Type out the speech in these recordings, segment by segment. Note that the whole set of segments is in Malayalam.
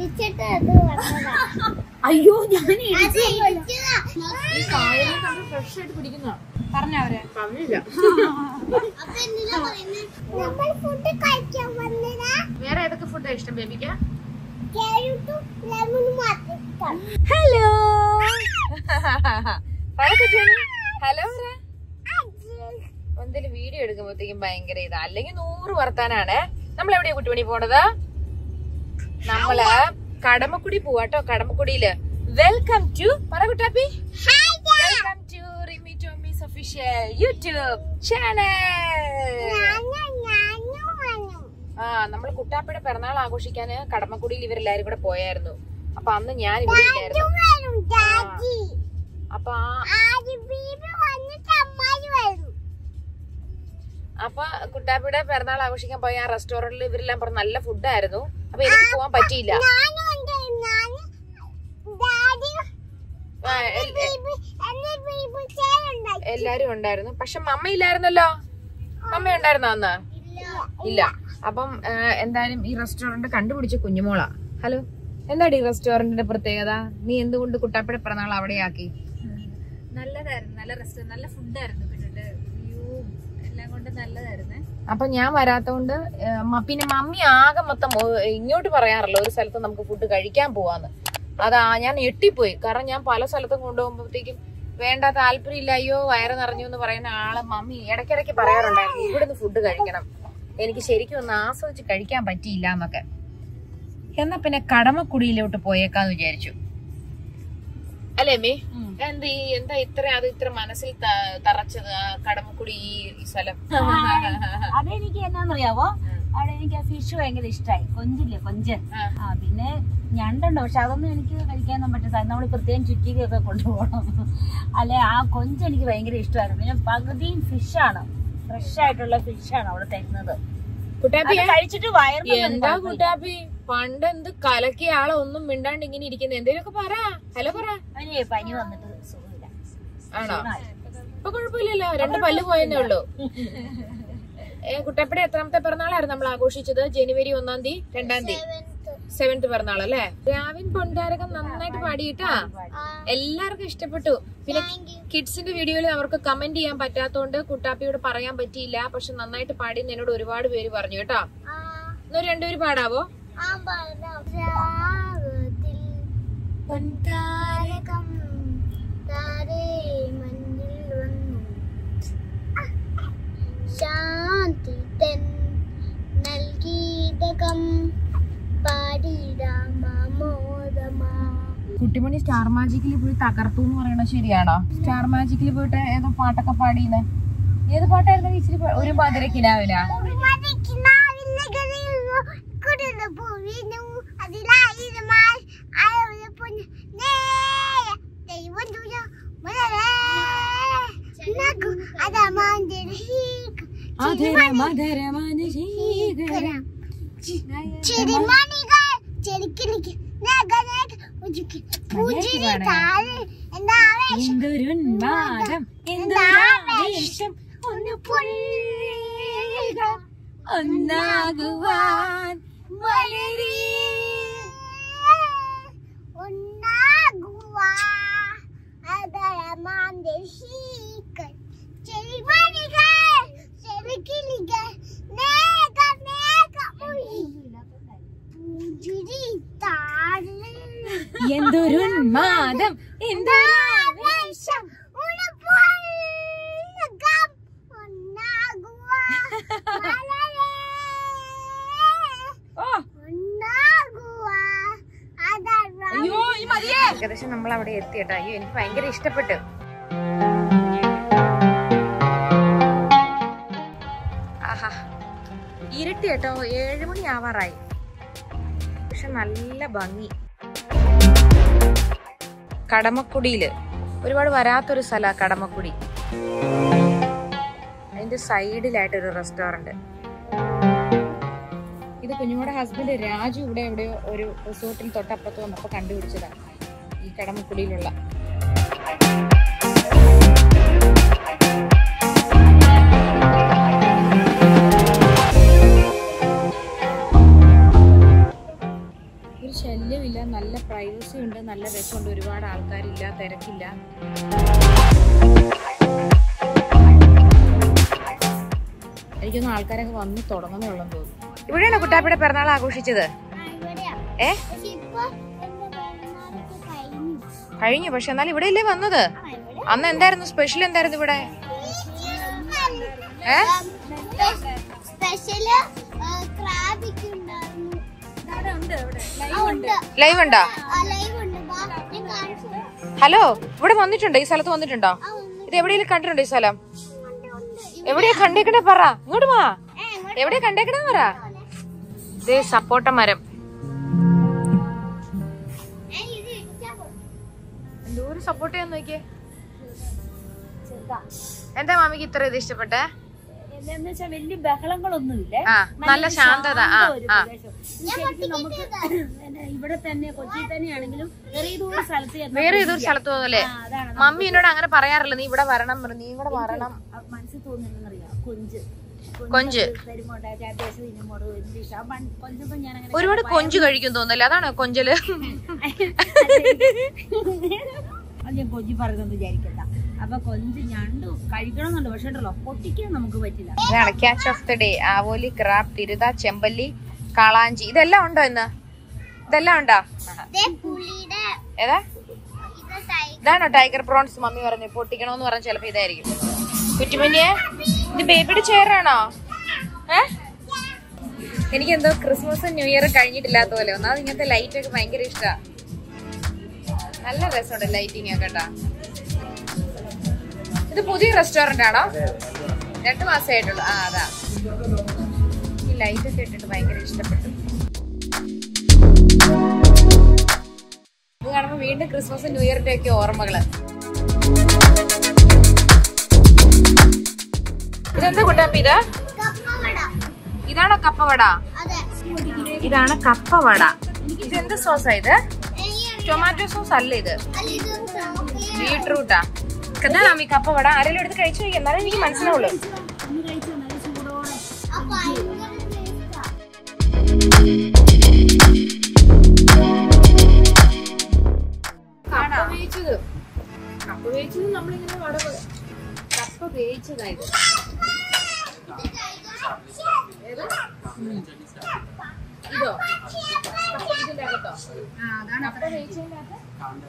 ഇടിച്ചിട്ട് അത് വന്നതാ അയ്യോ ഞാൻ അത് ഇടിച്ചതാ. ഈ കായലിൽ കണ്ട് ഫ്രഷ് ആയിട്ട് പിടിക്കുന്ന പറഞ്ഞവരെ പറഞ്ഞില്ല അപ്പൊ എന്തിനാ പറയുന്നെ? നമ്മൾ ഫുഡ് കഴിക്കാൻ വന്നതാ വേറെ ഏതൊക്കെ ഫുഡാ ഇഷ്ടം ബേബിക്ക് ക്യാരറ്റും ലെമണും മാത്രം ഹലോ ഹലോ എന്തെങ്കിലും വീഡിയോ എടുക്കുമ്പോഴത്തേക്കും ഭയങ്കര ഇതാ അല്ലെങ്കിൽ നൂറ് വർത്താനാണ് നമ്മൾ എവിടെയാ കുട്ടിമണി പോണത് നമ്മള് കടമക്കുടി പോവാട്ടോ കടമക്കുടിയില് വെൽക്കം ടു പറ Kuttappi welcome to Rimi Tomy's official YouTube channel ആ നമ്മൾ കുട്ടാപ്പിയുടെ പിറന്നാൾ ആഘോഷിക്കാന് കടമക്കുടിയിൽ ഇവരെല്ലാരും കൂടെ പോയായിരുന്നു അപ്പൊ അന്ന് ഞാൻ ഇവിടെ ഇല്ലായിരുന്നു അപ്പൊ ആ അപ്പൊ കുട്ടാപ്പിയുടെ പിറന്നാൾ ആഘോഷിക്കാൻ പോയ ആ റെസ്റ്റോറന്റിൽ ഇവരെല്ലാം പറഞ്ഞു നല്ല ഫുഡായിരുന്നു അപ്പൊ എനിക്ക് പോവാൻ പറ്റിയില്ല ആ, എൽ- എല്ലാരും ഉണ്ടായിരുന്നു പക്ഷെ മമ്മ ഇല്ലായിരുന്നല്ലോ മമ്മ ഉണ്ടായിരുന്നോ അന്ന് ഇല്ല അപ്പം ആ, എന്തായാലും ഈ റെസ്റ്റോറന്റ് കണ്ടുപിടിച്ച കുഞ്ഞുമോളാ ഹലോ എന്താണ് ഈ റെസ്റ്റോറന്റിന്റെ പ്രത്യേകത നീ എന്തുകൊണ്ട് കുട്ടാപ്പിയുടെ പിറന്നാൾ അവിടെയാക്കി നല്ലതായിരുന്നു നല്ല റെസ്റ്റോറന്റ് നല്ല ഫുഡായിരുന്നു പിന്നെ വ്യൂവും എല്ലാം കൊണ്ട് നല്ലതായിരുന്നു അപ്പൊ ഞാൻ വരാത്തോണ്ട് ഏ, മ- പിന്നെ മമ്മി ആകെ മൊത്തം ഒ- ഇങ്ങോട്ട് പറയാറില്ല ഒരു സ്ഥലത്ത് നമുക്ക് ഫുഡ് കഴിക്കാൻ പോവാന്ന് അതാ ഞാൻ ഞെട്ടിപ്പോയി കാരണം ഞാൻ പല സ്ഥലത്തും കൊണ്ടുപോകുമ്പോഴത്തേക്കും വേണ്ട താല്പര്യമില്ല അയ്യോ വയറ് നിറഞ്ഞു എന്ന് പറയുന്ന ആളെ മമ്മി ഇടയ്ക്കിടയ്ക്ക് പറയാറുണ്ടായിരുന്നു ഇവിടുന്ന് ഫുഡ് കഴിക്കണം എനിക്ക് ശരിക്കും ഒന്ന് ആസ്വദിച്ച് കഴിക്കാൻ പറ്റിയില്ല എന്നൊക്കെ എന്നാ പിന്നെ കടമക്കുടിയിലോട്ട് പോയേക്കാന്ന് വിചാരിച്ചു അല്ലേ മീ എന്ത് ഈ എന്താ ഇത്ര അത് ഇത്ര മനസ്സിൽ ത- തറച്ചത് ആ കടമക്കുടി ഈ ഈ സ്ഥലം അതെനിക്ക് എന്നാന്നറിയാവോ അവിടെ എനിക്ക് ആ ഫിഷ് ഭയങ്കര ഇഷ്ടമായി കൊഞ്ചില്ലേ കൊഞ്ച് ആ. ആ പിന്നെ ഞണ്ടുണ്ട് പക്ഷെ അതൊന്നും എനിക്ക് കഴിക്കാനൊന്നും പറ്റില്ല നമ്മൾ പ്രത്യേകം ചുറ്റിക്കൊക്കെ കൊണ്ടുപോകണം അല്ലെ ആ കൊഞ്ച് എനിക്ക് ഭയങ്കര ഇഷ്ടമായിരുന്നു പിന്നെ പകുതിയും ഫിഷാണ് ഫ്രഷ് ആയിട്ടുള്ള ഫിഷാണ് അവിടെ തരുന്നത് കുട്ടാപ്പി അത് കഴിച്ചിട്ട് വയറിന് എന്താ കുട്ടാപ്പി പണ്ട് എന്ത് കലക്കിയ ആളെ ഒന്നും മിണ്ടാണ്ട് ഇങ്ങനെ ഇരിക്കുന്നത് എന്തേലൊക്കെ പറ ഹലോ പറ അവന് പനി വന്നിട്ട് സുഖമില്ല ആണോ ഇപ്പൊ കുഴപ്പമില്ലല്ലോ രണ്ട് പല്ല് പോയെന്നേ ഉള്ളൂ ഏ കുട്ടപ്പയുടെ എത്രാമത്തെ പിറന്നാളായിരുന്നു നമ്മൾ ആഘോഷിച്ചത് ജനുവരി ഒന്നാം തീയതി രണ്ടാം തീയതി സെവൻത് പിറന്നാൾ അല്ലേ രാവിൻ പൊണ്ടാരകം നന്നായിട്ട് പാടിയിട്ടാ എല്ലാവർക്കും ഇഷ്ടപ്പെട്ടു പിന്നെ കിഡ്സിന്റെ വീഡിയോയിൽ അവർക്ക് കമന്റ് ചെയ്യാൻ പറ്റാത്തോണ്ട് കുട്ടാപ്പിയോട് പറയാൻ പറ്റിയില്ല പക്ഷെ നന്നായിട്ട് പാടി എന്നോട് ഒരുപാട് പേര് പറഞ്ഞു കേട്ടോ എന്നൊരു രണ്ടുപേര് പാടാവോ താരകം താരേ മഞ്ഞിൽ വന്നു ശാന്തി തൻ നൽകിയതകം പാടിടാമോദമാ കുട്ടിമണി സ്റ്റാർ മാജിക്കിൽ പോയി തകർത്തു എന്ന് പറയണത് ശരിയാണോ സ്റ്റാർ മാജിക്കിൽ പോയിട്ട് ഏതോ പാട്ടൊക്കെ പാടിയെന്ന് ഏത് പാട്ടായിരുന്നു ഇച്ചിരി പാ- ഒരു മധുരക്കിനാവില മധുര മധുര ചെടിമണികൾ ചെടിക്കിളിക്ക് നഗ നഗ ഉജുക്കി പൂജിരി താഴെ എന്താ എന്തൊരുന്മാദം എന്തൊരാവേശം ഒന്ന് പൊള്ളുക ഒന്നാകുവാൻ മലരേ ഒന്നാകുവാ അതരമാന്തരീക്കൾ ചെടിമണികൾ ചെടിക്കിളികൾ മേഘ മേഘ പൂജിരി താഴെ എന്തൊരുന്മാദം എന്തൊരാവേശം ഓ അയ്യോ ഈ മതിയേ ഏകദേശം നമ്മൾ അവിടെ എത്തിയട്ടോ അയ്യോ എനിക്ക് ഭയങ്കര ഇഷ്ടപ്പെട്ടു ആഹാ ഇരുട്ടി കേട്ടോ ഏഴുമണി ആവാറായി പക്ഷെ നല്ല ഭംഗി കടമക്കുടിയില് ഒരുപാട് വരാത്തൊരു സ്ഥല കടമക്കുടി അതിന്റെ സൈഡിലായിട്ടൊരു റെസ്റ്റോറന്റ് ഇത് കുഞ്ഞുങ്ങളുടെ ഹസ്ബൻഡ് രാജു ഇവിടെ എവിടെയോ ഒരു റിസോർട്ടിൽ തൊട്ടപ്പുറത്ത് വന്നപ്പോ കണ്ടുപിടിച്ചതാണ് ഈ കടമക്കുടിയിലുള്ള ഒരു ശല്യം പ്രൈവസി ഉണ്ട് നല്ല രസമുണ്ട് ഒരുപാട് ആൾക്കാരില്ല തിരക്കില്ല എനിക്കൊന്നും ആൾക്കാരൊക്കെ വന്ന് തുടങ്ങുന്നേ ഉള്ളെന്ന് തോന്നുന്നു ഇവിടെയാണോ കുട്ടാപ്പിയുടെ പിറന്നാൾ ആഘോഷിച്ചത് ആ, ഇവിടെയാ. ഏ പക്ഷെ ഇപ്പൊ എന്റെ പിറന്നാളൊക്കെ കഴിഞ്ഞു. കഴിഞ്ഞു പക്ഷെ എന്നാൽ ഇവിടെ ഇല്ലേ വന്നത് ആ, ഇവിടെ. അന്ന് എന്തായിരുന്നു സ്പെഷ്യൽ എന്തായിരുന്നു ഇവിടെ ഏ സ്പെഷ്യല് ക്രാബിക്ക് ഉണ്ടായിരുന്നു ആ, ഉണ്ട് ലൈവ് ഉണ്ടോ ആ ലൈവ് ഉണ്ട് വാ, ഞാൻ കാണിച്ചു തരാം. ഹലോ ഇവിടെ വന്നിട്ടുണ്ടോ ഈ സ്ഥലത്ത് വന്നിട്ടുണ്ടോ ആ, ഉണ്ട്, ഇത് എവിടെയെങ്കിലും കണ്ടിട്ടുണ്ടോ ഈ സ്ഥലം ഉണ്ട്, ഉണ്ട്. എവിടെയാ കണ്ടേക്കണേ പറ ഇങ്ങോട്ട് വാ ഏ, ഇങ്ങോട്ട് എവിടെയാ കണ്ടേക്കണേ പറ ഇതേ സപ്പോട്ട മരം ഏ, ഇത് ഇടിച്ചാ പോ. എന്തോരം സപ്പോർട്ട് ചെയ്യാൻ നോക്കിയേ ചെറുതാ എന്താ മാമിക്ക് ഇത്ര ഇത് ഇഷ്ടപ്പെട്ടെ എന്താന്ന് വെച്ചാൽ വലിയ ബഹളങ്ങളൊന്നുമില്ല ആ നല്ല ശാന്തത ആ ആ ശരിക്കും നമുക്ക് പിന്നെ ഇവിടെ തന്നെ കൊച്ചിയിൽ തന്നെയാണെങ്കിലും വേറെ ഏതൊരു സ്ഥലത്ത് ചെന്നാ വേറെ ഏതൊരു സ്ഥലത്ത് തോന്നല്ലേ ആ, അതാണ് മമ്മി എന്നോട് അങ്ങനെ പറയാറില്ല നീ ഇവിടെ വരണം നീ കൂടെ വരണം ആ മനസ്സിൽ തോന്നുന്നറിയാം കൊഞ്ച് കൊഞ്ച് തരുമോട്ടെ അത്യാവശ്യം തിന്നുമോട് എന്ത് ഇഷ്ടം ആ മൺ- കൊഞ്ചൊന്നും ഞാൻ അങ്ങനെ ഒരുപാട് കൊഞ്ച് കഴിക്കും തോന്നല്ലേ അതാണോ കൊഞ്ചല് അത് ഞാൻ കൊഞ്ചി പറയുന്നത് വിചാരിക്കണ്ട അപ്പൊ കൊഞ്ച് ഞണ്ട് കഴിക്കണമെന്നുണ്ട് പക്ഷെ ഉണ്ടല്ലോ പൊട്ടിക്കാൻ നമുക്ക് പറ്റില്ല ഇതാണ് ക്യാച്ച് ഓഫ് ദി ഡേ ആവോലി ക്രാബ് തിരുത ചെമ്പല്ലി കാളാഞ്ചി ഇതെല്ലാം ഉണ്ടോ ഇന്ന് ഇതെല്ലാം ഉണ്ടോ ദേ പുളിയുടെ ഏതാ ഇത് ടൈഗർ ഇതാണോ ടൈഗർ പ്രോൺസ് മമ്മി പറഞ്ഞു പൊട്ടിക്കണോന്ന് പറഞ്ഞ ചിലപ്പോ ഇതായിരിക്കും കുറ്റുമനിയെ ഇത് ബേബിയുടെ ചെയറാണോ ഏ എനിക്ക് എന്തോ ക്രിസ്മസ് ന്യൂ ഇയർ കഴിഞ്ഞിട്ടില്ലാത്ത പോലെ ഒന്നാമത് ഇങ്ങനത്തെ ലൈറ്റ് ഒക്കെ ഭയങ്കര ഇഷ്ടാ നല്ല രസമുണ്ട് ലൈറ്റിംഗ് ഒക്കെ കേട്ടാ ഇത് പുതിയ റെസ്റ്റോറന്റ് ആണോ രണ്ടു മാസമായിട്ടുള്ളൂ ആ അതാ ഈ ലൈറ്റ് ഒക്കെ ഇട്ടിട്ട് ഭയങ്കര ഇഷ്ടപ്പെട്ടു ഇത് കാണുമ്പോ വീണ്ടും ക്രിസ്മസ് ന്യൂ ഇയറിന്റെ ഒക്കെ ഓർമ്മകള് ഇതെന്താ കുട്ടാപ്പി ഇത് കപ്പവട ഇതാണോ കപ്പവട അതെ ഇതാണ് കപ്പവട ഇതെന്ത് സോസാ ഇത് എനിക്ക് ടൊമാറ്റോ സോസ് അല്ല ഇത് അല്ല ഇത് ചോക്ലേറ്റ് ബീട്രൂട്ടാ ഇതാണ് ഈ കപ്പവട ആരെങ്കിലും എടുത്ത് കഴിച്ചു നോക്കി എന്നാലേ എനിക്ക് മനസ്സിലാവുള്ളൂ ഒന്ന് കഴിച്ചാൽ നല്ല ചൂടോടെ ആ ഭയങ്കര ടേസ്റ്റാ കപ്പ വേവിച്ചത് കപ്പ വേവിച്ചത് നമ്മളിങ്ങനെ വടവ് കപ്പ വേവിച്ചതായത് ഏത്? ഉം. ഇതോ കപ്പ ഇതിന്റെ അകത്തോ കപ്പ വേവിച്ചതിന്റെ അകത്ത്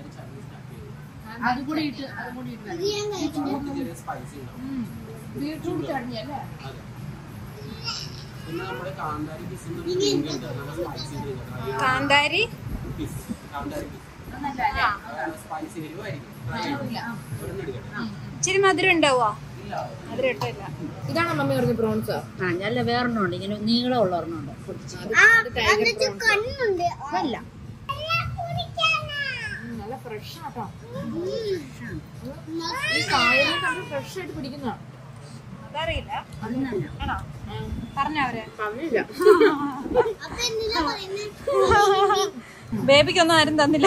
അതും കൂടി ഇട്ട് അതും കൂടി ഇട്ട് ഇത് ഞാൻ കഴിച്ചു ബീട്രൂട്ട് ചട്നി അല്ലേ പിന്നെ നമ്മുടെ കാന്താരി കിസിന്റെ ഒരു link ഉണ്ട്. നല്ല spicy ചെയ്തത്. കാന്താരി കിസ്. കാന്താരി കിസ്. അതാണ് spicy എരിവായിരിക്കും. ഒരെണ്ണം എടുക്കട്ടെ. ഇച്ചിരി മധുരം ഉണ്ടാവോ മധുരം ഇട്ടില്ല ഇതാണോ മമ്മി പറഞ്ഞ പ്രോൺസ് ആ നല്ല വേറൊരെണ്ണം ഉണ്ട് ഇങ്ങനെ നീളമുള്ള ഒരെണ്ണം ഉണ്ട് പൊട്ടിച്ച് ആ എന്നിട്ട് കണ്ണുണ്ട് അതല്ല നല്ല ഫ്രഷ് ആട്ടോ ഈ കായലിൽ കണ്ട് ഫ്രഷ് ആയിട്ട് പിടിക്കുന്നതാണ് അതറിയില്ല പറഞ്ഞവരെ പറഞ്ഞില്ല അപ്പൊ എന്തിനാ പറയുന്നത് ബേബിക്കൊന്നും ആരും തന്നില്ല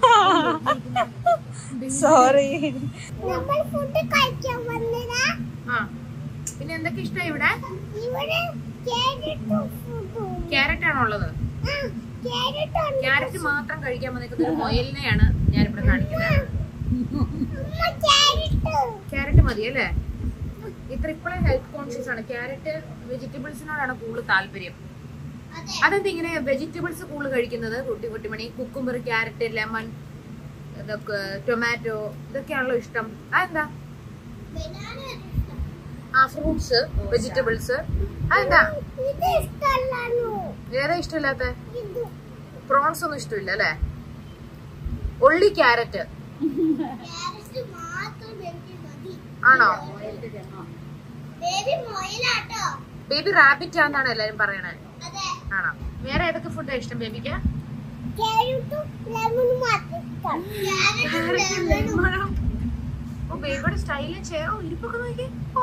സോറി നമ്മൾ ഫുഡ് കഴിക്കാൻ വന്നതാ ആ പിന്നെ എന്തൊക്കെ ഇഷ്ടം ഇവിടെ ഇവിടെ ക്യാരറ്റ് ഫുഡും ക്യാരറ്റ് ആണോ ഉള്ളത് ക്യാരറ്റ് ഉണ്ട് ക്യാരറ്റ് മാത്രം കഴിക്കാൻ വന്നിരിക്കുന്ന ഒരു മൊയലിനെയാണ് ഞാനിവിടെ കാണിക്കുന്നത് അമ്മ ക്യാരറ്റ് ക്യാരറ്റ് മതി അല്ലേ ഇത്ര ഇപ്പോഴും ഹെൽത്ത് കോൺഷ്യസ് ആണ് ക്യാരറ്റ് വെജിറ്റബിൾസിനോടാണ് കൂടുതൽ താല്പര്യം അതെ അതെന്താ ഇങ്ങനെ വെജിറ്റബിൾസ് കൂടുതൽ കഴിക്കുന്നത് കുട്ടി കുട്ടിമണി കുക്കുംബർ ക്യാരറ്റ് ലെമൺ ഇതൊക്കെ ടൊമാറ്റോ ഇതൊക്കെയാണല്ലോ ഇഷ്ടം അതെന്താ ബനാന ആ ഫ്രൂട്ട്സ് വെജിറ്റബിൾസ് അതെന്താ ഇത് ഇഷ്ടമല്ലാണോ ഏതാ ഇഷ്ടമില്ലാത്ത ഇത് പ്രോൺസ് ഒന്നും ഇഷ്ടമില്ല അല്ലേ ഒള്ളി ക്യാരറ്റ് ക്യാരറ്റ് മാത്രം ബേബി മതി ആണോ ബേബി മൊയിലാട്ടോ ബേബി റാബിറ്റ് ആണെന്നാണ് എല്ലാരും പറയണേ അതെ ആണോ വേറെ ഏതൊക്കെ ഫുഡാ ഇഷ്ടം ബേബിക്ക് ക്യാരറ്റും ലെമണും മാത്രം ഇഷ്ടം ക്യാരറ്റും ലെമണും ഓ ബേബിയുടെ സ്റ്റൈലും ചെയറോ ഇരിപ്പൊക്കെ നോക്കി ഓ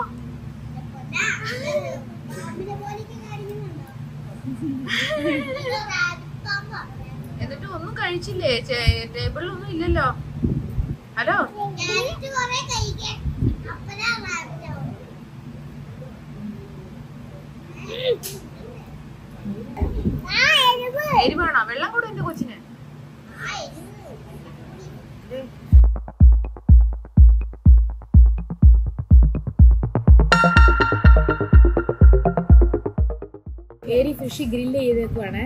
പാമ്പിനെ പോലെയൊക്കെ കാര്യങ്ങളുണ്ടോ ഇത് റാബിറ്റ് പാമ്പാ. എന്നിട്ട് ഒന്നും കഴിച്ചില്ലേ ടേബിളിലൊന്നും ഇല്ലല്ലോ ഹലോ ക്യാരറ്റ് കുറെ കഴിക്കാൻ അപ്പഴാ റാബിറ്റ് ആവും ആ എരിവ് എരിവാണോ വെള്ളം കൂടെ എന്റെ കൊച്ചിന് ആ എരിവ് ഫിഷ് ഗ്രില്ല് ചെയ്തേക്കുവാണേ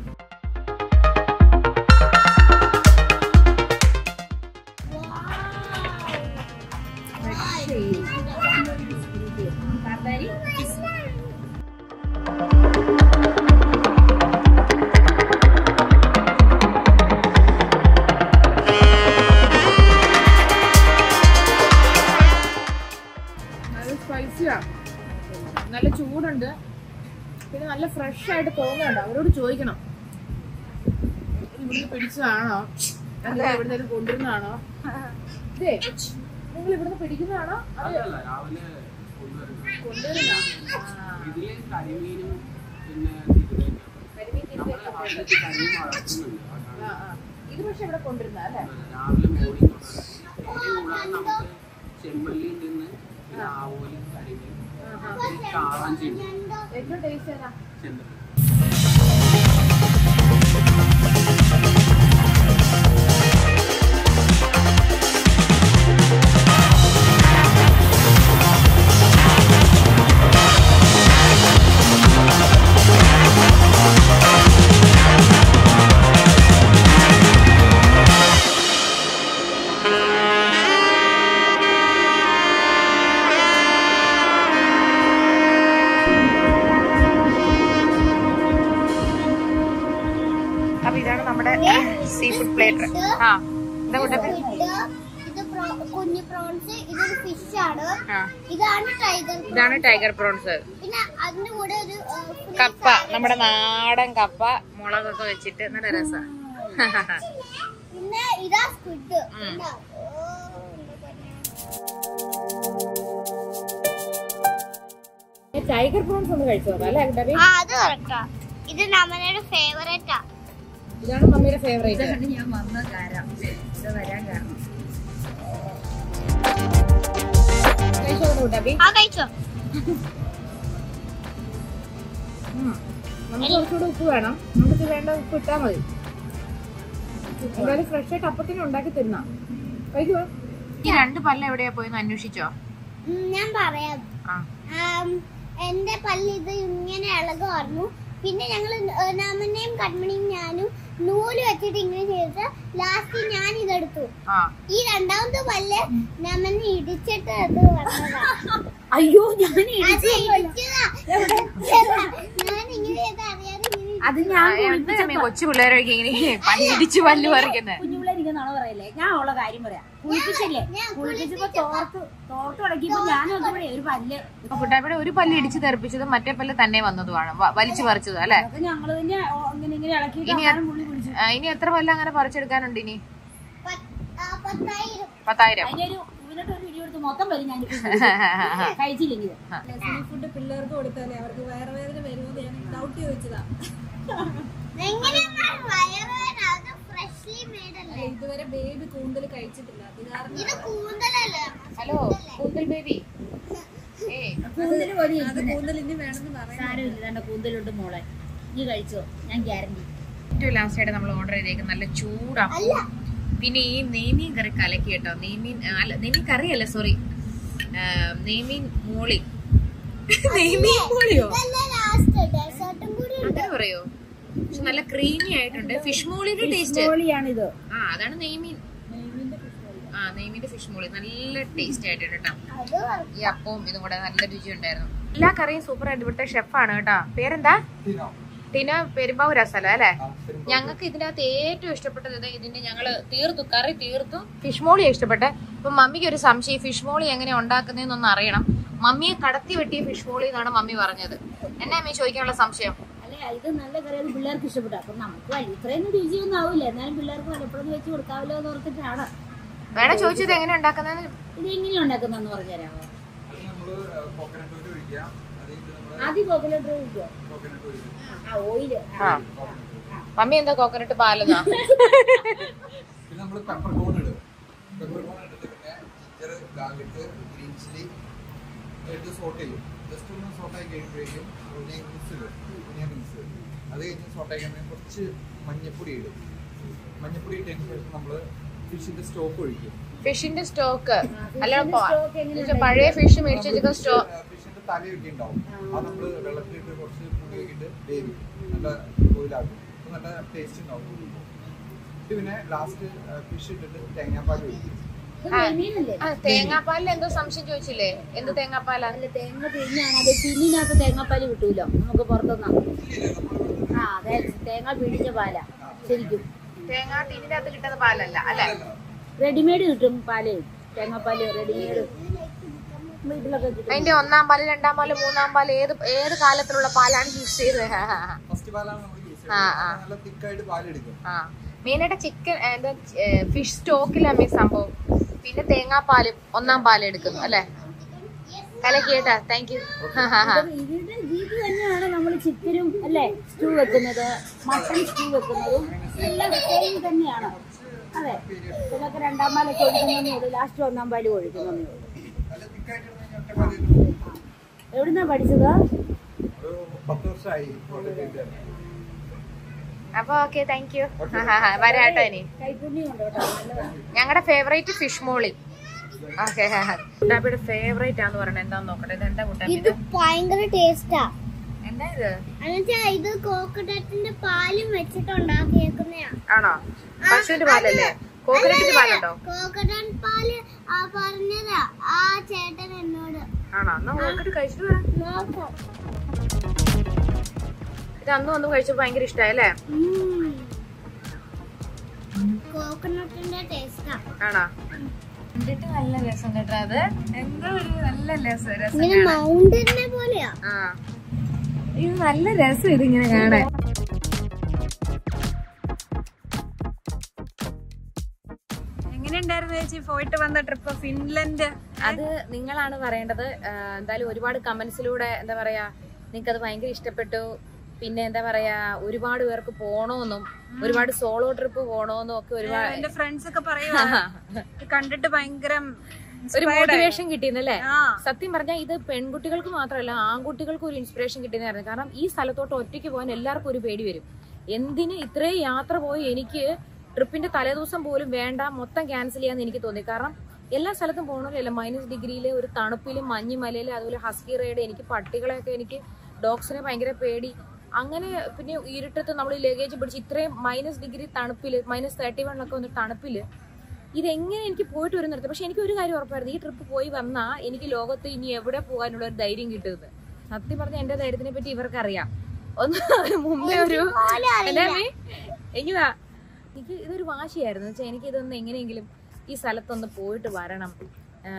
നല്ല സ്പൈസിയാ നല്ല ചൂടുണ്ട് പിന്നെ നല്ല ഫ്രഷ് ആയിട്ട് തോന്നുന്നുണ്ട് അവരോട് ചോദിക്കണം ഇവിടുന്ന് പിടിച്ചതാണോ അല്ല ഇവിടുന്ന് കൊണ്ടുവരുന്നതാണോ ഇതേ നിങ്ങൾ ഇവിടുന്ന് പിടിക്കുന്നതാണോ അത് അതല്ല രാവിലെ കൊണ്ടുവരുന്നത് കൊണ്ടുവരുന്ന ഇതില് കരിമീനും പിന്നെ തിരുവേനും കരിമീൻ നമ്മള് തിരികെ അടുത്ത് കരിമീൻ വളർത്തുന്നുണ്ട് അതാണ് ആ ആ ഇത് പക്ഷെ ഇവിടെ കൊണ്ടുവരുന്ന അല്ലേ രാവിലെ മോർണിംഗ് കൊണ്ടുവരുന്നത് കൂടാതെ നമുക്ക് ചെമ്പല്ലിയിൽ നിന്ന് പിന്നെ ആവോലി കരിമീൻ കാളാഞ്ചി ഏറ്റവും ടേസ്റ്റ് ഏതാ ചെമ്പല്ലി അപ്പൊ ഇതാണ് നമ്മുടെ സീ ഫുഡ് പ്ലേറ്റർ ആ എന്താ കുട്ടപ്പൻ ഇത് ഇത് പ്രോ- കുഞ്ഞു പ്രോൺസ് ഇതൊരു ഫിഷ് ആണ് ആ ഇതാണ് ടൈഗർ ഇതാണ് ടൈഗർ പ്രോൺസ് പിന്നെ അതിന്റെ കൂടെ ഒരു ആ, full കപ്പ നമ്മുടെ നാടൻ കപ്പ മുളകൊക്കെ വെച്ചിട്ട് നല്ല രസ പിന്നെ ഇതാ സ്ക്വിഡ് ഉം. ടൈഗർ പ്രോൺസ് ഒന്ന് കഴിച്ചു നോക്കാം അല്ലേ കുട്ടപ്പി ആ അത് കറക്റ്റാ ഇത് നമ്മുടെ ഫേവറേറ്റാ ഇതാണ് മമ്മിയുടെ ഫേവറേറ്റ് ഇതാണ് ഞാൻ വന്ന കാരണം ഇത് വരാൻ കാരണം കഴിച്ചു നോക്കാം കുട്ടപ്പി ആ കഴിച്ചോ ഉം. നമുക്ക് കുറച്ചുകൂടെ ഉപ്പ് വേണം നമുക്ക് വേണ്ട ഉപ്പ് ഇട്ടാ മതി എന്തായാലും ഫ്രഷ് ആയിട്ട് അപ്പത്തിന് ഉണ്ടാക്കി തരുന്ന കഴിക്കുവാ ഈ രണ്ട് പല്ല് എവിടെയാ പോയെന്ന് അന്വേഷിച്ചോ ഉം, ഞാൻ പറയാം ആ ആം, എന്റെ പല്ല് ഇത് ഇങ്ങനെ ഇളകുമായിരുന്നു പിന്നെ ഞങ്ങൾ നാമനെയും കൺമണിയും ഞാനും നൂല് വെച്ചിട്ട് ഇങ്ങനെ ചെയ്തിട്ട് ലാസ്റ്റ് ഞാൻ ഇതെടുത്തു ആ ഈ രണ്ടാമത്തെ പല്ല് നമ്മനെ ഇടിച്ചിട്ട് അത് വന്നതാ അയ്യോ ഞാൻ അത് ഇടിച്ചതാ ഞാൻ ഇങ്ങനെ ചെയ്ത് അറിയാതെ ഇങ്ങനെ അത് ഞാൻ എന്തിനാ കൊച്ചു പിള്ളേരൊക്കെ ഇങ്ങനെ പണി ഇടിച്ച് പല്ല് പറിക്കുന്നത് കുഞ്ഞുപിള്ളേരിക്കുന്നാണോ പറയല്ലേ ഞാൻ ഉള്ള കാര്യം പറയാം കുളിപ്പിച്ചല്ലേ കുളിപ്പിച്ചപ്പോ തോർത്ത് തോർത്ത് ഉടക്കിയപ്പോ ഞാൻ നോക്കുമ്പോഴേ ഒരു പല്ല് കുട്ടാപ്പിയുടെ ഒരു പല്ല് ഇടിച്ച് തെറിപ്പിച്ചതും മറ്റേ പല്ല് തന്നെ വന്നതുമാണ് വ- വലിച്ചു പറിച്ചതും അല്ലെ അതൊക്കെ ഞങ്ങള് തന്നെ ഓ, ഇങ്ങനെ ഇങ്ങനെ ഇളക്കിയിട്ട് ഇനി ആഹാരം പുള്ളി കുളിച്ചു ആ, ഇനി എത്ര പല്ല് അങ്ങനെ പറിച്ചെടുക്കാനുണ്ട് ഇനി പ- ആ, പത്തായിരം പത്തായിരം അതിനൊരു ഇവനോട്ട് ഒരു വീഡിയോ എടുത്ത് മൊത്തം വരും ഞാൻ കഴിച്ചില്ലെങ്കിൽ ഫുഡ് പിള്ളേർക്ക് കൊടുത്താലേ അവർക്ക് വയറുവേദന വരുമെന്ന് ഞാൻ ഡൗട്ട് ചോദിച്ചതാ എങ്ങനെയാണ് വയറുവേദന അത് ഫ്രഷ്ലി മെയ്ഡ് അല്ലേ ഇതുവരെ ബേബി കൂന്തൽ കഴിച്ചിട്ടില്ല അത് കാരണം ഇത് കൂന്തലല്ലേ ഹലോ കൂന്തൽ ബേബി ഏ കൂന്തല് പോലെ അത് കൂന്തൽ ഇനി വേണമെന്ന് പറയാം സാരമില്ല ഇതാണ്ട് കൂന്തലുണ്ട് മോളെ നീ കഴിച്ചോ ഞാൻ ഗ്യാരണ്ടി ഏറ്റവും ലാസ്റ്റ് ആയിട്ട് നമ്മൾ ഓർഡർ ചെയ്തേക്കുന്ന നല്ല ചൂടപ്പം പിന്നെ ഈ നെയ്മീൻ കറി കലക്കി കേട്ടോ നെയ്മീൻ ആ, അല്ല നെയ്മീൻ കറിയല്ല സോറി നെയ്മീൻ മോളി നെയ്മീൻ മോളിയോ ഇതല്ലേ ലാസ്റ്റ് ഡെസേർട്ടും കൂടി ഉണ്ട് അങ്ങനെ പറയോ പക്ഷെ നല്ല ക്രീമി ആയിട്ടുണ്ട് ഫിഷ് മോളിയുടെ ടേസ്റ്റ് മോളിയാണിത് ആ അതാണ് നെയ്മീൻ ആ നെയ്മീന്റെ ഫിഷ് മോളി നല്ല ടേസ്റ്റ് ആയിട്ടുണ്ട് കേട്ടോ അത് ഈ അപ്പവും ഇതും കൂടെ നല്ല രുചി ഉണ്ടായിരുന്നു എല്ലാ കറിയും സൂപ്പർ ആയിട്ട് ഇവിടുത്തെ ഷെഫാണ് കേട്ടോ പേരെന്താ ടിന പെരുമ്പാവൂരാ സ്ഥലം അല്ലേ ഞങ്ങൾക്ക് ഇതിനകത്ത് ഏറ്റവും ഇഷ്ടപ്പെട്ടത് ഇത് ഇതിന്റെ ഞങ്ങള് തീർത്തു കറി തീർത്തു ഫിഷ് മോളി ഇഷ്ടപ്പെട്ടെ അപ്പൊ മമ്മിക്ക് ഒരു സംശയം ഫിഷ് മോളി എങ്ങനെ ഉണ്ടാക്കുന്നതെന്നൊന്ന് അറിയണം മമ്മിയെ കടത്തി വെട്ടിയ ഫിഷ് മോളി എന്നാണ് മമ്മി പറഞ്ഞത് എന്നാ അമ്മി ചോദിക്കാനുള്ള സംശയം അല്ലെ ഇത് നല്ല കറി അത് പിള്ളേർക്ക് ഇഷ്ടപ്പെട്ടു അപ്പൊ നമുക്ക് വലിയ ഇത്രയൊന്നും രുചിയൊന്നും ആവില്ല എന്നാലും പിള്ളേർക്ക് വല്ലപ്പോഴും വെച്ച് കൊടുക്കാമല്ലോ എന്ന് ഓർത്തിട്ടാണ് വേണേ ചോദിച്ചത് എങ്ങനെ ഉണ്ടാക്കുന്നത് ഇത് എങ്ങനെയാ ഉണ്ടാക്കുന്നതെന്ന് പറഞ്ഞുതരാമോ ആദ്യം കോക്കനട്ട് ഒഴിക്കോ ആ ഓയില് ആ മമ്മി എന്താ കോക്കനട്ട് പാലെന്നാ പിന്നെ നമ്മൾ പെപ്പർ കോൺ ഇടും പെപ്പർ കോൺ ഇട്ടിട്ട് പിന്നെ ജിഞ്ചർ ഗാർലിക് ഗ്രീൻ ചില്ലി ഇട്ട് സോട്ട് ചെയ്യും ജസ്റ്റ് ഒന്ന് സോട്ടായി കഴിയുമ്പോഴേക്കും ഒനിയൻ മിക്സ് ഇടും ഒനിയൻ മിക്സ് അത് കഴിഞ്ഞ് സോട്ടായി കഴിയുമ്പോൾ കുറച്ച് മഞ്ഞപ്പൊടി ഇടും മഞ്ഞപ്പൊടി ഇട്ടതിന് ശേഷം നമ്മൾ ഫിഷിന്റെ സ്റ്റോക്ക് ഒഴിക്കും ഫിഷിന്റെ സ്റ്റോക്ക് അല്ല stock എങ്ങനെ പഴയ ഫിഷ് മേടിച്ച് വെച്ചിരിക്കുന്ന സ്റ്റോ ഫിഷിന്റെ തലയൊക്കെ ഉണ്ടാവും അത് നമ്മള് വെള്ളത്തിലിട്ട് കുറച്ച് പുളിയൊക്കെ വേവി നല്ല കോയിലാക്കും അപ്പൊ നല്ല ടേസ്റ്റ് ഉണ്ടാവും ഇത് പിന്നെ ലാസ്റ്റ് ഫിഷ് ഇട്ടിട്ട് തേങ്ങാപ്പാൽ ഒഴിക്കും മീനല്ലേ ആ, തേങ്ങാപ്പാലിൽ എന്തോ സംശയം ചോദിച്ചില്ലേ എന്ത് തേങ്ങാപ്പാലാ അല്ല തേങ്ങ പിഴിഞ്ഞാണ് അത് പിന്നിനകത്ത് തേങ്ങാപ്പാല് കിട്ടൂലോ നമുക്ക് പുറത്തുനിന്ന് ആ അതെ തേങ്ങ പിഴിഞ്ഞ പാലാ ശരിക്കും തേങ്ങ ടീനിന്റെ അകത്ത് കിട്ടുന്ന പാലല്ല അല്ലെ റെഡിമെയ്ഡ് കിട്ടും പാല് തേങ്ങാപ്പാല് റെഡിമെയ്ഡ് വീട്ടിലൊക്കെ കിട്ടും അതിന്റെ ഒന്നാം പാല് രണ്ടാം പാല് മൂന്നാം പാല് ഏത് ഏത് കാലത്തിലുള്ള പാലാണ് യൂസ് ചെയ്തത് ഫസ്റ്റ് പാലാണ് നമ്മൾ യൂസ് ആ, ചെയ്യുന്നത് ആ. നല്ല തിക്കായിട്ട് പാലെടുക്കും ആ മെയിനായിട്ട് ചിക്കൻ എന്താ ഫിഷ് സ്റ്റോക്കിലാണ് ഈ സംഭവം പിന്നെ തേങ്ങാപ്പാലും ഒന്നാം പാലും എടുക്കും അല്ലെ കലക്കിയേട്ടാ താങ്ക് യു ഇതിന്റെ ഇത് തന്നെയാണ് നമ്മൾ ചിക്കനും അല്ലേ സ്റ്റൂ വെക്കുന്നത് മട്ടൺ സ്റ്റൂ വെക്കുന്നതും എല്ലാം സെയിം തന്നെയാണ് അതെ ഇതൊക്കെ രണ്ടാം പാലൊക്കെ ഒഴിക്കുന്നതേ ഉള്ളൂ ലാസ്റ്റ് ഒന്നാം പാലും ഒഴിക്കുന്നതേ ഉള്ളൂ നല്ല തിക്കായിട്ട് ഒറ്റപ്പാല് എവിടുന്നാ പഠിച്ചത് ഒരു പത്ത് വർഷമായി കോട്ടയത്ത് ചെയ്തത്. അപ്പൊ ഓക്കെ താങ്ക് യു വരാട്ടോ ഇനി കൈപ്പുണ്യം ഉണ്ട് കേട്ടോ നല്ലതാണ് ഞങ്ങളുടെ ഫേവറേറ്റ് ഫിഷ് മോളി ഓക്കെ കുട്ടാപ്പിയുടെ ഫേവറേറ്റ് ആന്ന് പറയണത് എന്താന്ന് നോക്കട്ടെ ഇത് എന്താ കുട്ടാപ്പി ഇത് ഭയങ്കര ടേസ്റ്റാ എന്താ ഇത് എന്നുവെച്ചാ ഇത് കോക്കനട്ടിന്റെ പാലും വെച്ചിട്ട് ഉണ്ടാക്കിയേക്കുന്നയാ ആണോ പശുവിന്റെ പാലല്ലേ കോക്കനട്ടിന്റെ പാലുണ്ടോ കോക്കനട്ട് പാല് ആ പറഞ്ഞതാ ആ ചേട്ടൻ എന്നോട് ആണോ എന്നാ നോക്കിട്ട് കഴിച്ചിട്ട് വരാം നോക്കാം ഇത് അന്നും ഒന്നും കഴിച്ചപ്പോ ഭയങ്കര ഇഷ്ടമായല്ലേ കോക്കനട്ടിന്റെ ടേസ്റ്റാ ആണോ കണ്ടിട്ട് നല്ല രസം കേട്ടോ അത് എന്തോ ഒരു നല്ല രസം രസം ഇങ്ങനെ മൗണ്ടനെ പോലെയാ ആ ഇത് നല്ല രസം ഇതിങ്ങനെ കാണാൻ എങ്ങനെയുണ്ടായിരുന്നു ചേച്ചി പോയിട്ട് വന്ന ട്രിപ്പ് ഫിൻലൻഡ് അത് നിങ്ങളാണ് പറയേണ്ടത് ആ, എന്തായാലും ഒരുപാട് കമന്റ്സിലൂടെ എന്താ പറയാ നിങ്ങൾക്ക് അത് ഭയങ്കര ഇഷ്ടപ്പെട്ടു പിന്നെ എന്താ പറയാ ഒരുപാട് പേർക്ക് പോണോന്നും ഒരുപാട് സോളോ ട്രിപ്പ് പോണോന്നും ഒക്കെ ഒരുപാട് എന്റെ ഫ്രണ്ട്സ് ഒക്കെ പറയുവാ ഇത് കണ്ടിട്ട് ഭയങ്കര ഒരു മോട്ടിവേഷൻ കിട്ടിയെന്നല്ലേ ആ. സത്യം പറഞ്ഞാൽ ഇത് പെൺകുട്ടികൾക്ക് മാത്രമല്ല ആൺകുട്ടികൾക്കും ഒരു ഇൻസ്പിറേഷൻ കിട്ടിയെന്നായിരുന്നു കാരണം ഈ സ്ഥലത്തോട്ട് ഒറ്റയ്ക്ക് പോകാൻ എല്ലാവർക്കും ഒരു പേടി വരും എന്തിന് ഇത്രയും യാത്ര പോയി എനിക്ക് ട്രിപ്പിന്റെ തലേദിവസം പോലും വേണ്ട മൊത്തം ക്യാൻസൽ ചെയ്യാന്ന് എനിക്ക് തോന്നി കാരണം എല്ലാ സ്ഥലത്തും പോകണമല്ലോ മൈനസ് ഡിഗ്രിയിൽ ഒരു തണുപ്പിലും മഞ്ഞുമലയിലും അതുപോലെ ഹസ്കി റൈഡ് എനിക്ക് പട്ടികളെയൊക്കെ എനിക്ക് ഡോഗ്സിനെ ഭയങ്കര പേടി അങ്ങനെ പിന്നെ ഇരുട്ടത്ത് നമ്മൾ ലഗേജ് പിടിച്ച് ഇത്രയും മൈനസ് ഡിഗ്രി തണുപ്പില് മൈനസ് തേർട്ടി വണ്ണൊക്കെ വന്ന് തണുപ്പില് ഇതെങ്ങനെ എനിക്ക് പോയിട്ട് വരും നിർത്തി പക്ഷെ എനിക്ക് ഒരു കാര്യം ഉറപ്പായിരുന്നു ഈ ട്രിപ്പ് പോയി വന്നാ എനിക്ക് ലോകത്ത് ഇനി എവിടെ പോകാനുള്ള ഒരു ധൈര്യം കിട്ടുന്നത് സത്യം പറഞ്ഞ എന്റെ ധൈര്യത്തിനെ പറ്റി ഇവർക്ക് അറിയാം ഒന്ന് മുമ്പേ ഒരു എന്താ അമ്മേ? എനിക്ക് വാ. എനിക്ക് ഇതൊരു വാശിയായിരുന്നു വെച്ചാൽ എനിക്ക് ഇതൊന്ന് എങ്ങനെയെങ്കിലും ഈ സ്ഥലത്തൊന്ന് പോയിട്ട് വരണം ആ,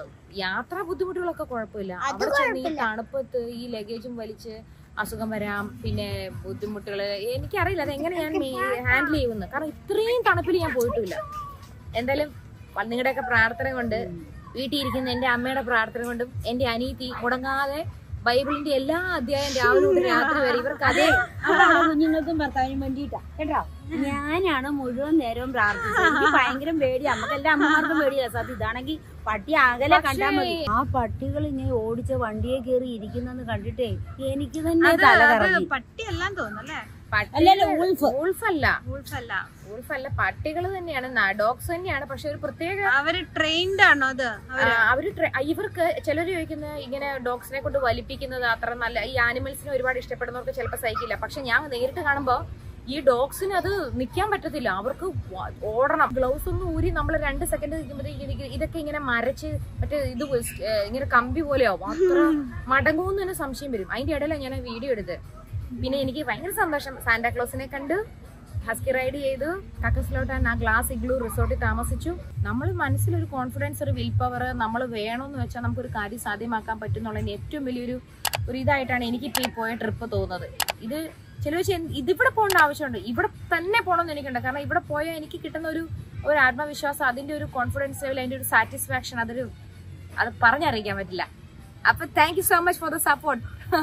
യാത്രാ ബുദ്ധിമുട്ടുകളൊക്കെ കുഴപ്പമില്ല അവിടെ ചെന്ന് ഈ തണുപ്പത്ത് ഈ ലഗേജും വലിച്ച് അസുഖം വരാം പിന്നെ ബുദ്ധിമുട്ടുകൾ എനിക്കറിയില്ല അത് എങ്ങനെ ഞാൻ ഹാൻഡിൽ ചെയ്യുമെന്ന് കാരണം ഇത്രയും തണുപ്പിൽ ഞാൻ പോയിട്ടില്ല എന്തായാലും നിങ്ങളുടെയൊക്കെ പ്രാർത്ഥന കൊണ്ട് വീട്ടിൽ ഇരിക്കുന്ന എന്റെ അമ്മയുടെ പ്രാർത്ഥന കൊണ്ടും എന്റെ അനീതി മുടങ്ങാതെ ബൈബിളിന്റെ എല്ലാ അധ്യായം രാവിലെ തൊട്ട് രാത്രി വരെ ഇവർക്ക് അതേ അതാണ് കുഞ്ഞുങ്ങൾക്കും ഭർത്താവിനും വേണ്ടിയിട്ടാ കേട്ടോ ഞാനാണ് മുഴുവൻ നേരവും പ്രാർത്ഥിച്ചത് എനിക്ക് ഭയങ്കര പേടിയാ നമുക്ക് എല്ലാ അമ്മമാർക്കും പേടിയാ സത്യം ഇതാണെങ്കിൽ പട്ടി അകലെ കണ്ടാൽ മതി ആ പട്ടികൾ ഇങ്ങനെ ഓടിച്ച വണ്ടിയെ കയറി ഇരിക്കുന്നെന്ന് കണ്ടിട്ടേ എനിക്ക് തന്നെ തല കറങ്ങി പട്ടിയെല്ലാം തോന്നുന്നല്ലേ അല്ലല്ലോ ഉൾഫ് ഉൾഫല്ല ഉൾഫല്ല ഉൾഫല്ല പട്ടികൾ തന്നെയാണ് ഡോഗ്സ് തന്നെയാണ് പക്ഷെ ഒരു പ്രത്യേക അവര് ട്രെയിൻഡ് ആണോ അത് ആ, അവര് ട്ര- ഇവർക്ക് ചിലർ ചോദിക്കുന്ന ഇങ്ങനെ ഡോഗ്സിനെ കൊണ്ട് വലിപ്പിക്കുന്നത് അത്ര നല്ല ഈ ആനിമൽസിനെ ഒരുപാട് ഇഷ്ടപ്പെടുന്നവർക്ക് ചിലപ്പോൾ സഹിക്കില്ല പക്ഷെ ഞാൻ നേരിട്ട് കാണുമ്പോ ഈ ഡോഗ്സിന് അത് നിൽക്കാൻ പറ്റത്തില്ല അവർക്ക് വ- ഓടണം ഗ്ലൗസ് ഒന്നും ഊരി നമ്മൾ രണ്ട് സെക്കൻഡ് നിൽക്കുമ്പോഴത്തേക്ക് ഇതൊക്കെ ഇങ്ങനെ മരച്ച് മറ്റേ ഇത് പോലെ സ്- ഏ, ഇങ്ങനെ കമ്പി പോലെയാവും അത്ര മടങ്ങുമെന്ന് തന്നെ സംശയം വരും അതിന്റെ ഇടയിലാണ് ഞാൻ വീഡിയോ എടുത്ത് പിന്നെ എനിക്ക് ഭയങ്കര സന്തോഷം സാന്റാക്ലോസിനെ കണ്ടു ഹസ്കി റൈഡ് ചെയ്തു കക്കസിലോട്ടാൻ ആ ഗ്ലാസ് ഇഗ്ലൂ റിസോർട്ടിൽ താമസിച്ചു നമ്മൾ മനസ്സിലൊരു കോൺഫിഡൻസ് ഒരു വിൽ പവർ നമ്മൾ വേണമെന്ന് വെച്ചാൽ നമുക്കൊരു കാര്യം സാധ്യമാക്കാൻ പറ്റും എന്നുള്ളതിന് ഏറ്റവും വലിയൊരു ഒരു ഇതായിട്ടാണ് എനിക്കിപ്പോൾ ഈ പോയ ട്രിപ്പ് തോന്നുന്നത് ഇത് ചില വെച്ച് ഇതിവിടെ പോകേണ്ട ആവശ്യമുണ്ട് ഇവിടെ തന്നെ പോകണമെന്ന് എനിക്കുണ്ട് കാരണം ഇവിടെ പോയാൽ എനിക്ക് കിട്ടുന്ന ഒരു ഒരു ആത്മവിശ്വാസം അതിന്റെ ഒരു കോൺഫിഡൻസ് ലെവൽ അതിന്റെ ഒരു സാറ്റിസ്ഫാക്ഷൻ അതൊരു അത് പറഞ്ഞറിയിക്കാൻ പറ്റില്ല അപ്പൊ thank you so much for the support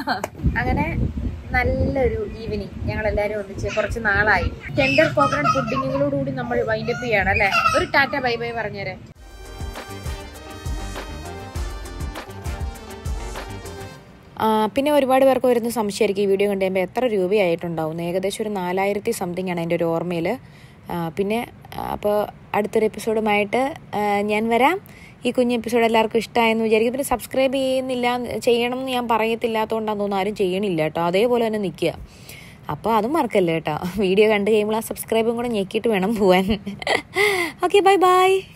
അങ്ങനെ നല്ലൊരു ഈവനിങ് ഞങ്ങൾ എല്ലാവരും ഒന്നിച്ച് കുറച്ച് നാളായി ടെൻഡർ കോക്കനട്ട് പുഡിങ്ങുകളോടുകൂടി നമ്മൾ വൈൻഡപ്പ് ചെയ്യാണ് അല്ലേ ഒരു ടാറ്റ ബൈ ബൈ പറഞ്ഞേരെ ആ, പിന്നെ ഒരുപാട് പേർക്ക് വരുന്ന സംശയമായിരിക്കും ഈ വീഡിയോ കണ്ടു കഴിയുമ്പോൾ എത്ര രൂപയായിട്ടുണ്ടാവും ഏകദേശം ഒരു നാലായിരത്തി സംതിങ് ആണ് എൻ്റെ ഒരു ഓർമ്മയിൽ ആ, പിന്നെ അപ്പോൾ അടുത്തൊരു എപ്പിസോഡുമായിട്ട് ആ, ഞാൻ വരാം ഈ കുഞ്ഞ് എപ്പിസോഡ് എല്ലാവർക്കും ഇഷ്ടമായെന്ന് വിചാരിക്കും പിന്നെ സബ്സ്ക്രൈബ് ചെയ്യുന്നില്ല ചെയ്യണം എന്ന് ഞാൻ പറയത്തില്ലാത്തതുകൊണ്ടാന്ന് തോന്നുന്നു ആരും ചെയ്യണില്ല കേട്ടോ അതേപോലെ തന്നെ നിൽക്കുക അപ്പോൾ അതും മറക്കല്ലേ കേട്ടോ വീഡിയോ കണ്ടു കഴിയുമ്പോൾ ആ സബ്സ്ക്രൈബും കൂടെ ഞെക്കിയിട്ട് വേണം പോവാൻ ഓക്കെ ബൈ ബൈ